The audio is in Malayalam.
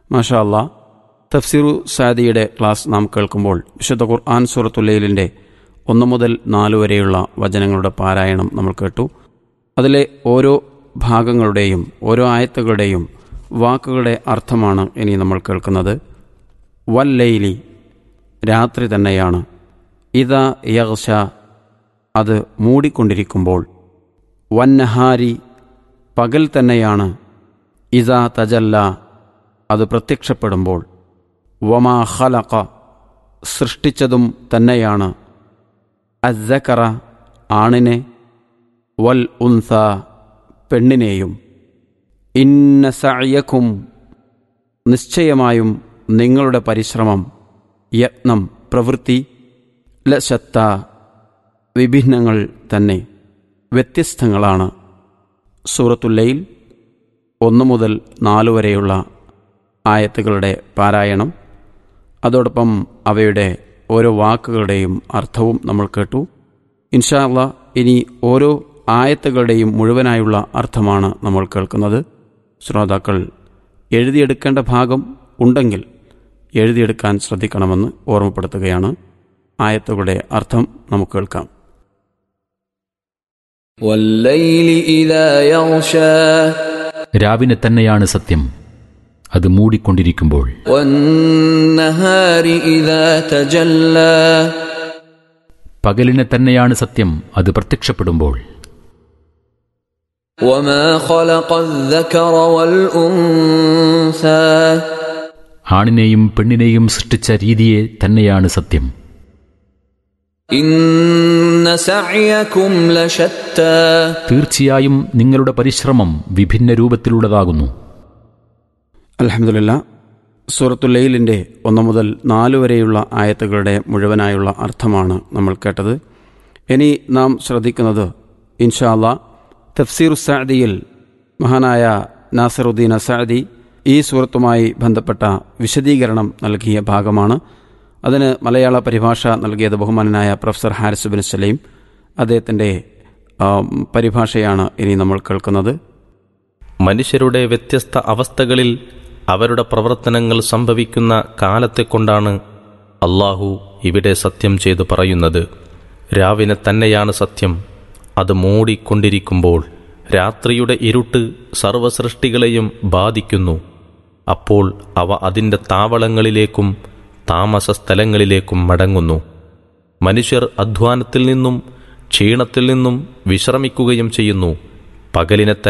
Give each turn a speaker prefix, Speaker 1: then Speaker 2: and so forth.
Speaker 1: മാഷാ അല്ലാ തഫ്സീറു സാദിയുടെ ക്ലാസ് നാം കേൾക്കുമ്പോൾ വിശുദ്ധ ഖുർആൻ സൂറത്തുല്ലയിലിൻ്റെ ഒന്ന് മുതൽ നാല് വരെയുള്ള വചനങ്ങളുടെ പാരായണം നമ്മൾ കേട്ടു അതിലെ ഓരോ ഭാഗങ്ങളുടെയും ഓരോ ആയത്തുകളുടെയും വാക്കുകളുടെ അർത്ഥമാണ് ഇനി നമ്മൾ കേൾക്കുന്നത് വല്ലൈലി രാത്രി തന്നെയാണ് ഇതാ യഗ്ഷ അത് മൂടിക്കൊണ്ടിരിക്കുമ്പോൾ വന്നഹാരി പകൽ തന്നെയാണ് ഇതാ തജല്ല അത് പ്രത്യക്ഷപ്പെടുമ്പോൾ വമാ ഖലഖ സൃഷ്ടിച്ചതും തന്നെയാണ് അസ്സക്കറ ആണിനെ വൽ ഉൻസ പെണ്ണിനെയും ഇന്ന സഅയക്കും നിശ്ചയമായും നിങ്ങളുടെ പരിശ്രമം യത്നം പ്രവൃത്തി ലശത്ത വിഭിന്നങ്ങൾ തന്നെ വ്യത്യസ്തങ്ങളാണ് സൂറത്തുല്ലയിൽ ഒന്ന് മുതൽ നാല് വരെയുള്ള ആയത്തുകളുടെ പാരായണം അതോടൊപ്പം അവയുടെ ഓരോ വാക്കുകളുടെയും അർത്ഥവും നമ്മൾ കേട്ടു ഇൻഷാ അള്ളാ ഇനി ഓരോ ആയത്തുകളുടെയും മുഴുവനായുള്ള അർത്ഥമാണ് നമ്മൾ കേൾക്കുന്നത് ശ്രോതാക്കൾ എഴുതിയെടുക്കേണ്ട ഭാഗം ഉണ്ടെങ്കിൽ എഴുതിയെടുക്കാൻ ശ്രദ്ധിക്കണമെന്ന് ഓർമ്മപ്പെടുത്തുകയാണ് ആയത്തുകളുടെ അർത്ഥം നമുക്ക് കേൾക്കാം
Speaker 2: والليل إذا يغشى
Speaker 3: രാവിനെ തന്നെയാണ് സത്യം അത് മൂടിക്കൊണ്ടിരിക്കുമ്പോൾ
Speaker 2: والنهار إذا تجلى
Speaker 3: പകലിനെ തന്നെയാണ് സത്യം അത് പ്രത്യക്ഷപ്പെടുമ്പോൾ
Speaker 2: وما خلق الذكر والأنثى
Speaker 3: ആണിനെയും പെണ്ണിനെയും സൃഷ്ടിച്ച രീതിയെ തന്നെയാണ് സത്യം
Speaker 2: إن سعيكم لشتى
Speaker 3: തീർച്ചയായും നിങ്ങളുടെ പരിശ്രമം വിഭിന്ന രൂപത്തിലുള്ളതാകുന്നു
Speaker 1: അലഹമുല്ല സൂറത്തുല്ലയിലിൻ്റെ ഒന്ന് മുതൽ നാല് വരെയുള്ള ആയത്തുകളുടെ മുഴുവനായുള്ള അർത്ഥമാണ് നമ്മൾ കേട്ടത് ഇനി നാം ശ്രദ്ധിക്കുന്നത് ഇൻഷാ അല്ലാ തഫ്സീർ സാദിയിൽ മഹാനായ നാസറുദ്ദീൻ അസാദി ഈ സൂറത്തുമായി ബന്ധപ്പെട്ട വിശദീകരണം നൽകിയ ഭാഗമാണ് അതിന് മലയാള പരിഭാഷ നൽകിയത് ബഹുമാനനായ പ്രൊഫസർ ഹാരിസ് ബിൻ സലീം അദ്ദേഹത്തിൻ്റെ പരിഭാഷയാണ് ഇനി നമ്മൾ കേൾക്കുന്നത്
Speaker 4: മനുഷ്യരുടെ വ്യത്യസ്ത അവസ്ഥകളിൽ അവരുടെ പ്രവർത്തനങ്ങൾ സംഭവിക്കുന്ന കാലത്തെക്കൊണ്ടാണ് അള്ളാഹു ഇവിടെ സത്യം ചെയ്തു പറയുന്നത് രാവിനെ തന്നെയാണ് സത്യം അത് മൂടിക്കൊണ്ടിരിക്കുമ്പോൾ രാത്രിയുടെ ഇരുട്ട് സർവസൃഷ്ടികളെയും ബാധിക്കുന്നു അപ്പോൾ അവ അതിൻ്റെ താവളങ്ങളിലേക്കും താമസ സ്ഥലങ്ങളിലേക്കും മടങ്ങുന്നു മനുഷ്യർ അധ്വാനത്തിൽ നിന്നും ക്ഷീണത്തിൽ നിന്നും വിശ്രമിക്കുകയും ചെയ്യുന്നു പകലിനെ